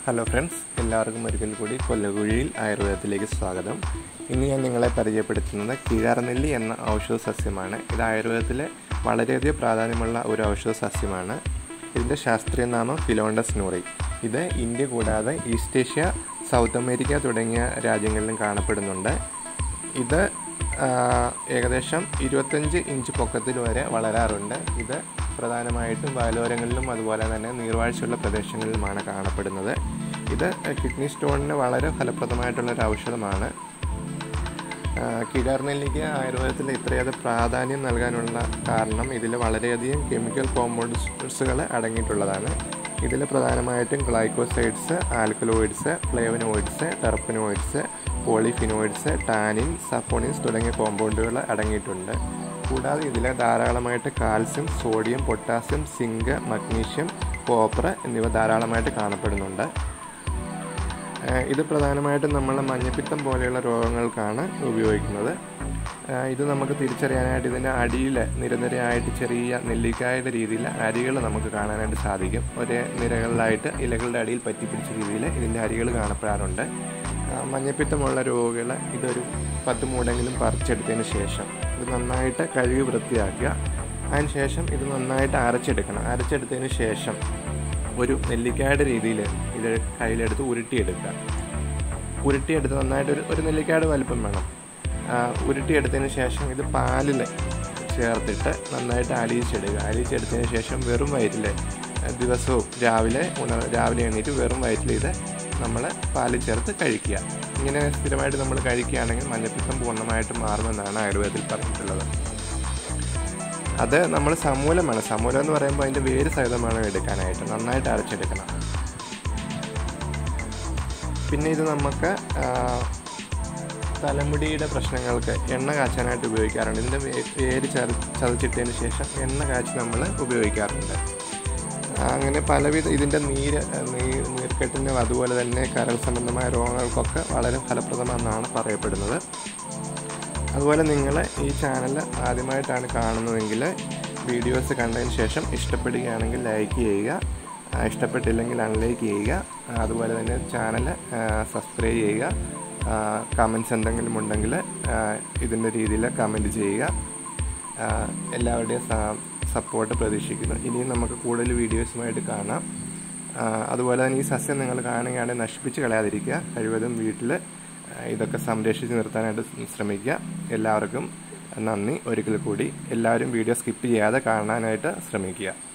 hello friends എല്ലാവർക്കും ഒരിക്കൽ കൂടി കൊല്ലകുഴിയിൽ ആയുർവേദത്തിലേക്ക് സ്വാഗതം ഇന്ന് ഞാൻ നിങ്ങളെ പരിചയപ്പെടുത്തുന്നത് കിഴാർനെല്ലി എന്ന ഔഷധ സസ്യമാണ് ഇത് ആയുർവേദത്തിലെ വളരെയധികം പ്രാധാന്യമുള്ള ഒരു ഔഷധ സസ്യമാണ് ഇതിൻ്റെ ശാസ്ത്രീയ നാമം ഫിലോണ്ടസ് നൂറി ഇത് ഇന്ത്യ കൂടാതെ ഈസ്റ്റ് ഏഷ്യ സൗത്ത് അമേരിക്ക തുടങ്ങിയ രാജ്യങ്ങളിലും കാണപ്പെടുന്നുണ്ട് ഇത് ആ, ഏകദേശം ഇരുപത്തഞ്ച് ഇഞ്ച് പൊക്കത്തിൽ വരെ വളരാറുണ്ട് ഇത് പ്രധാനമായിട്ടും വയലോരങ്ങളിലും അതുപോലെ തന്നെ നീർവാഴ്ചയുള്ള പ്രദേശങ്ങളിലുമാണ് കാണപ്പെടുന്നത് ഇത് കിഡ്നി സ്റ്റോണിന് വളരെ ഫലപ്രദമായിട്ടുള്ള ഒരു ഔഷധമാണ് കിഴാർനെല്ലിക്ക് ആയുർവേദത്തിൽ ഇത്രയേറെ പ്രാധാന്യം നൽകാനുള്ള കാരണം ഇതിൽ വളരെയധികം കെമിക്കൽ കോമ്പൗണ്ട്സുകൾ അടങ്ങിയിട്ടുള്ളതാണ് ഇതിൽ പ്രധാനമായിട്ടും glycosides alkaloids flavonoids terpenoids polyphenoids tannin saponins തുടങ്ങിയ കോമ്പൗണ്ടുകൾ അടങ്ങിയിട്ടുണ്ട് കൂടാതെ ഇതിൽ ധാരാളമായിട്ട് calcium sodium potassium zinc magnesium copper എന്നിവ ധാരാളമായിട്ട് കാണപ്പെടുന്നുണ്ട് ഏഹ് ഇത് പ്രധാനമായിട്ടും നമ്മൾ മഞ്ഞപ്പിത്തം പോലെയുള്ള രോഗങ്ങൾക്കാണ് ഉപയോഗിക്കുന്നത് ഏഹ് ഇത് നമുക്ക് തിരിച്ചറിയാനായിട്ട് ഇതിൻ്റെ അടിയിൽ നിരനിരയായിട്ട് ചെറിയ നെല്ലിക്കായുടെ രീതിയിൽ അരികൾ നമുക്ക് കാണാനായിട്ട് സാധിക്കും ഒരേ നിരകളിലായിട്ട് ഇലകളുടെ അടിയിൽ പറ്റിപ്പിടിച്ച രീതിയിൽ ഇതിൻ്റെ അരികൾ കാണപ്പെടാറുണ്ട് ഏഹ് മഞ്ഞപ്പിത്തമുള്ള രോഗികൾ ഇതൊരു പത്ത് മൂടെങ്കിലും പറിച്ചെടുത്തതിന് ശേഷം ഇത് നന്നായിട്ട് കഴുകി വൃത്തിയാക്കുക അതിന് ശേഷം ഇത് നന്നായിട്ട് അരച്ചെടുക്കണം അരച്ചെടുത്തതിന് ശേഷം ഒരു നെല്ലിക്കായുടെ രീതിയിൽ ഇത് കയ്യിലെടുത്ത് ഉരുട്ടിയെടുക്കുക ഉരുട്ടിയെടുത്ത് നന്നായിട്ട് ഒരു ഒരു നെല്ലിക്കായുടെ വലിപ്പം വേണം ആ, ഉരുട്ടിയെടുത്തതിന് ശേഷം ഇത് പാലിൽ ചേർത്തിട്ട് നന്നായിട്ട് അലിയിച്ചെടുക്കുക അലിയിച്ചെടുത്തതിന് ശേഷം വെറും വയറ്റിൽ ദിവസവും രാവിലെ ഉണ രാവിലെ എണീറ്റ് വെറും വയറ്റിൽ ഇത് നമ്മൾ പാലിൽ ചേർത്ത് കഴിക്കുക ഇങ്ങനെ സ്ഥിരമായിട്ട് നമ്മൾ കഴിക്കുകയാണെങ്കിൽ മഞ്ഞപ്പിത്തം പൂർണ്ണമായിട്ട് മാറുമെന്നാണ് ആയുർവേദത്തിൽ പറഞ്ഞിട്ടുള്ളത് അത് നമ്മൾ സമൂലമാണ് സമൂലം എന്ന് പറയുമ്പോൾ അതിൻ്റെ വേര് സഹിതമാണ് എടുക്കാനായിട്ട് നന്നായിട്ട് അരച്ചെടുക്കണം പിന്നെ ഇത് നമുക്ക് ആ, തലമുടിയുടെ പ്രശ്നങ്ങൾക്ക് എണ്ണ കാച്ചാനായിട്ട് ഉപയോഗിക്കാറുണ്ട് ഇതിൻ്റെ വേ- വേര് ചത ചതച്ചിട്ടതിന് ശേഷം എണ്ണ കാച്ചി നമ്മൾ ഉപയോഗിക്കാറുണ്ട് അങ്ങനെ പലവിധ ഇതിൻ്റെ നീര് നീർ നീർക്കെട്ടിന് അതുപോലെ തന്നെ കരൾ സംബന്ധമായ രോഗങ്ങൾക്കൊക്കെ വളരെ ഫലപ്രദമെന്നാണ് പറയപ്പെടുന്നത് അതുപോലെ നിങ്ങൾ ഈ ചാനൽ ആദ്യമായിട്ടാണ് കാണുന്നതെങ്കിൽ വീഡിയോസ് കണ്ടതിന് ശേഷം ഇഷ്ടപ്പെടുകയാണെങ്കിൽ ലൈക്ക് ചെയ്യുക ആ, ഇഷ്ടപ്പെട്ടില്ലെങ്കിൽ അൺലൈക്ക് ചെയ്യുക ആ, അതുപോലെ തന്നെ ചാനൽ സബ്സ്ക്രൈബ് ചെയ്യുക കമൻസ് എന്തെങ്കിലും ഉണ്ടെങ്കിൽ ഇതിൻ്റെ രീതിയിൽ കമൻറ്റ് ചെയ്യുക ആ, എല്ലാവരുടെയും സപ്പോർട്ട് പ്രതീക്ഷിക്കുന്നു ഇനിയും നമുക്ക് കൂടുതൽ വീഡിയോസുമായിട്ട് കാണാം ആ, അതുപോലെ തന്നെ ഈ സസ്യം നിങ്ങൾ കാണുകയാണെങ്കിൽ നശിപ്പിച്ച് കളയാതിരിക്കുക കഴിവതും വീട്ടിൽ ഇതൊക്കെ സംരക്ഷിച്ച് നിർത്താനായിട്ട് ശ്രമിക്കുക എല്ലാവർക്കും നന്ദി ഒരിക്കൽ കൂടി എല്ലാവരും വീഡിയോ സ്കിപ്പ് ചെയ്യാതെ കാണാനായിട്ട് ശ്രമിക്കുക